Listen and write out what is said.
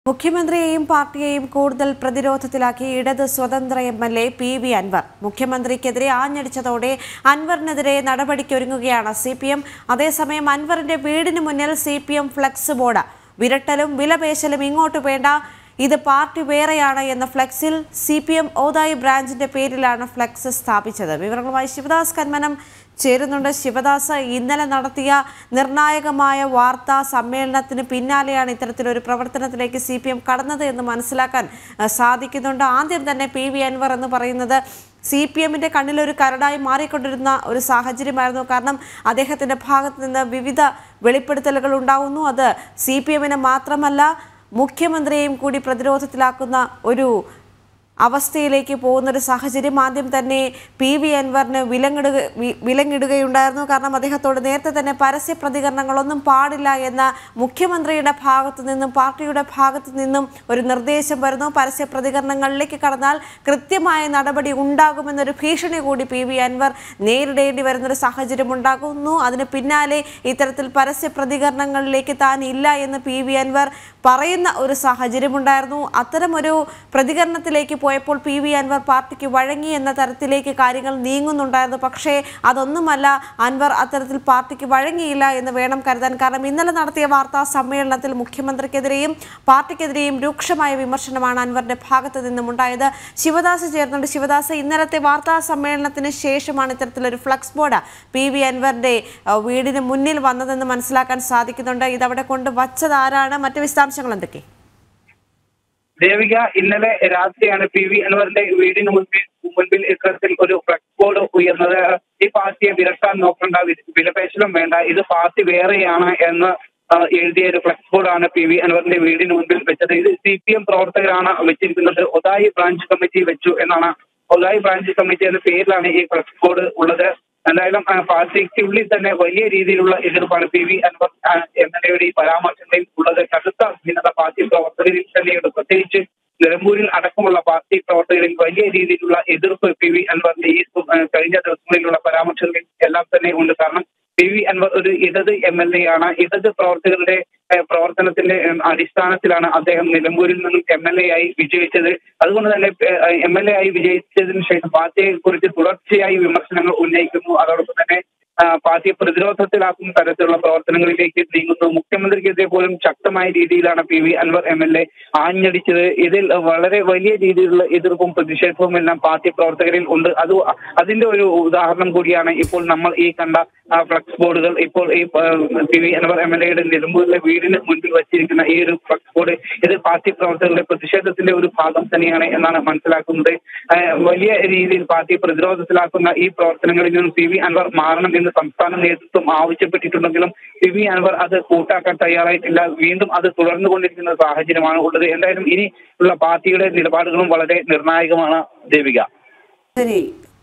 മുഖ്യമന്ത്രിയെയും പാർട്ടിയെയും കൂടുതൽ പ്രതിരോധത്തിലാക്കി ഇടത് സ്വതന്ത്ര M L A P V Anvar മുഖ്യമന്ത്രിക്കെതിരെ ആഞ്ഞടിച്ചതോടെ അൻവറിനെതിരെ നടപടിക്കൊരുങ്ങുകയാണ് സി പി എം അതേസമയം അൻവറിന്റെ വീടിന് മുന്നിൽ C P M flex board വിരട്ടലും വിലപേശലും ഇങ്ങോട്ട് വേണ്ട ഇത് പാർട്ടി വേറെയാണ് എന്ന ഫ്ലെക്സിൽ സി പി എം ഓതായി ബ്രാഞ്ചിന്റെ പേരിലാണ് ഫ്ലെക്സ് സ്ഥാപിച്ചത് വിവരങ്ങളുമായി ശിവദാസ് കന്മനം ചേരുന്നുണ്ട് ശിവദാസ് ഇന്നലെ നടത്തിയ നിർണായകമായ വാർത്താ സമ്മേളനത്തിന് പിന്നാലെയാണ് ഇത്തരത്തിലൊരു പ്രവർത്തനത്തിലേക്ക് സി പി എം കടന്നത് എന്ന് മനസ്സിലാക്കാൻ അഹ്, സാധിക്കുന്നുണ്ട് ആദ്യം തന്നെ പി വി അൻവർ എന്ന് പറയുന്നത് സി പി എമ്മിൻ്റെ കണ്ണിലൊരു കരടായി മാറിക്കൊണ്ടിരുന്ന ഒരു സാഹചര്യമായിരുന്നു കാരണം അദ്ദേഹത്തിൻ്റെ ഭാഗത്ത് നിന്ന് വിവിധ വെളിപ്പെടുത്തലുകൾ ഉണ്ടാകുന്നു അത് സി പി എമ്മിനെ മാത്രമല്ല മുഖ്യമന്ത്രിയെയും കൂടി പ്രതിരോധത്തിലാക്കുന്ന ഒരു അവസ്ഥയിലേക്ക് പോകുന്ന ഒരു സാഹചര്യം ആദ്യം തന്നെ പി വി അൻവറിന് വിലങ്ങിടുക വി- വിലങ്ങിടുകയുണ്ടായിരുന്നു കാരണം അദ്ദേഹത്തോട് നേരത്തെ തന്നെ പരസ്യ പ്രതികരണങ്ങളൊന്നും പാടില്ല എന്ന മുഖ്യമന്ത്രിയുടെ ഭാഗത്തു നിന്നും പാർട്ടിയുടെ ഭാഗത്തു നിന്നും ഒരു നിർദ്ദേശം വരുന്നു പരസ്യ പ്രതികരണങ്ങളിലേക്ക് കടന്നാൽ കൃത്യമായ നടപടി ഉണ്ടാകുമെന്നൊരു ഭീഷണി കൂടി പി വി അൻവർ നേരിടേണ്ടി വരുന്നൊരു സാഹചര്യം ഉണ്ടാകുന്നു അതിന് പിന്നാലെ ഇത്തരത്തിൽ പരസ്യ പ്രതികരണങ്ങളിലേക്ക് താൻ ഇല്ല എന്ന് പി വി അൻവർ പറയുന്ന ഒരു സാഹചര്യമുണ്ടായിരുന്നു അത്തരമൊരു പ്രതികരണത്തിലേക്ക് പോയപ്പോൾ പി വി അൻവർ പാർട്ടിക്ക് വഴങ്ങി എന്ന തരത്തിലേക്ക് കാര്യങ്ങൾ നീങ്ങുന്നുണ്ടായിരുന്നു പക്ഷേ അതൊന്നുമല്ല അൻവർ അത്തരത്തിൽ പാർട്ടിക്ക് വഴങ്ങിയില്ല എന്ന് വേണം കരുതാൻ കാരണം ഇന്നലെ നടത്തിയ വാർത്താ സമ്മേളനത്തിൽ മുഖ്യമന്ത്രിക്കെതിരെയും പാർട്ടിക്കെതിരെയും രൂക്ഷമായ വിമർശനമാണ് അൻവറിന്റെ ഭാഗത്ത് നിന്നും ഉണ്ടായത് ശിവദാസ് ചേർന്നുണ്ട് ശിവദാസ് ഇന്നലത്തെ വാർത്താ സമ്മേളനത്തിന് ശേഷമാണ് ഇത്തരത്തിലൊരു ഫ്ലക്സ് ബോർഡ് പി വി അൻവറിന്റെ അഹ്, വീടിന് മുന്നിൽ വന്നതെന്ന് മനസ്സിലാക്കാൻ സാധിക്കുന്നുണ്ട് ഇതവിടെ കൊണ്ട് വച്ചത് ആരാണ് മറ്റ് വിശദാംശങ്ങൾ എന്തൊക്കെ ദേവിക ഇന്നലെ രാത്രിയാണ് പി വി അൻവറിന്റെ വീടിന് മുൻപിൽ മുൻപിൽ ഇത്തരത്തിൽ ഒരു ഫ്ലക്സ് ബോർഡ് ഉയർന്നത് ഈ പാർട്ടിയെ വിരട്ടാൻ നോക്കണ്ട വി- വിലപേശലും വേണ്ട ഇത് പാർട്ടി വേറെയാണ് എന്ന് ആ, എഴുതിയ ഒരു ഫ്ലക്സ് ബോർഡാണ് പി വി അൻവറിന്റെ വീടിന് മുൻപിൽ വെച്ചത് ഇത് സി പി എം പ്രവർത്തകരാണ് വെച്ചിരിക്കുന്നത് ഒതായി ബ്രാഞ്ച് കമ്മിറ്റി വെച്ചു എന്നാണ് ഒതായി ബ്രാഞ്ച് കമ്മിറ്റി എന്ന പേരിലാണ് ഈ ഫ്ലക്സ് ബോർഡ് ഉള്ളത് എന്തായാലും ആ, പാർട്ടിക്കുള്ളിൽ തന്നെ വലിയ രീതിയിലുള്ള എതിർപ്പാണ് P V Anvar M L എയുടെ ഈ പരാമർശങ്ങളിൽ ഉള്ളത് കടുത്ത ഭിന്നത പാർട്ടി പ്രവർത്തകരിൽ തന്നെയുണ്ട് പ്രത്യേകിച്ച് നിലമ്പൂരിൽ അടക്കമുള്ള പാർട്ടി പ്രവർത്തകരിൽ വലിയ രീതിയിലുള്ള എതിർപ്പ് പി വി അൻവറിന്റെ ഈ സു- ആ, കഴിഞ്ഞ ദിവസങ്ങളിലുള്ള പരാമർശങ്ങളിൽ എല്ലാം തന്നെ ഉണ്ട് കാരണം പി വി അൻവർ ഒരു ഇടത് എം എൽ എ ആണ് ഇടത് പ്രവർത്തകരുടെ ഏ, പ്രവർത്തനത്തിന്റെ ഏ, അടിസ്ഥാനത്തിലാണ് അദ്ദേഹം നിലമ്പൂരിൽ നിന്നും എം എൽ എ ആയി വിജയിച്ചത് അതുകൊണ്ട് തന്നെ എം എൽ എ ആയി വിജയിച്ചതിന് ശേഷം പാർട്ടിയെ കുറിച്ച് തുടർച്ചയായി വിമർശനങ്ങൾ ഉന്നയിക്കുന്നു അതോടൊപ്പം തന്നെ ആ, പാർട്ടിയെ പ്രതിരോധത്തിലാക്കുന്ന തരത്തിലുള്ള പ്രവർത്തനങ്ങളിലേക്ക് നീങ്ങുന്നു മുഖ്യമന്ത്രിക്കെതിരെ പോലും ശക്തമായ രീതിയിലാണ് P V Anvar M L A ആഞ്ഞടിച്ചത് ഇതിൽ വളരെ വലിയ രീതിയിലുള്ള എതിർപ്പും പ്രതിഷേധവും എല്ലാം പാർട്ടി പ്രവർത്തകരിൽ ഉണ്ട് അത് അതിന്റെ ഒരു ഉദാഹരണം കൂടിയാണ് ഇപ്പോൾ നമ്മൾ ഈ കണ്ട ആ, ഫ്ലക്സ് ബോർഡുകൾ ഇപ്പോൾ ഈ ആ, P V Anvar M L എയുടെ നിലമ്പൂരിലെ വീടിന് മുൻപിൽ വച്ചിരിക്കുന്ന ഈ ഒരു ഫ്ലക്സ് ബോർഡ് ഇത് പാർട്ടി പ്രവർത്തകരുടെ പ്രതിഷേധത്തിന്റെ ഒരു ഭാഗം തന്നെയാണ് എന്നാണ് മനസ്സിലാക്കുന്നത് ആ, വലിയ രീതിയിൽ പാർട്ടി പ്രതിരോധത്തിലാക്കുന്ന ഈ പ്രവർത്തനങ്ങളിൽ നിന്നും പി വി അൻവർ മാറണം എന്ന് സംസ്ഥാന നേതൃത്വം ആവശ്യപ്പെട്ടിട്ടുണ്ടെങ്കിലും പി വി അൻവർ അത് കൂട്ടാക്കാൻ തയ്യാറായിട്ടില്ല വീണ്ടും അത് തുടർന്നുകൊണ്ടിരിക്കുന്ന സാഹചര്യമാണ് ഉള്ളത് എന്തായാലും ഇനി ഉള്ള പാർട്ടിയുടെ നിലപാടുകളും വളരെ നിർണായകമാണ് ദേവിക ശരി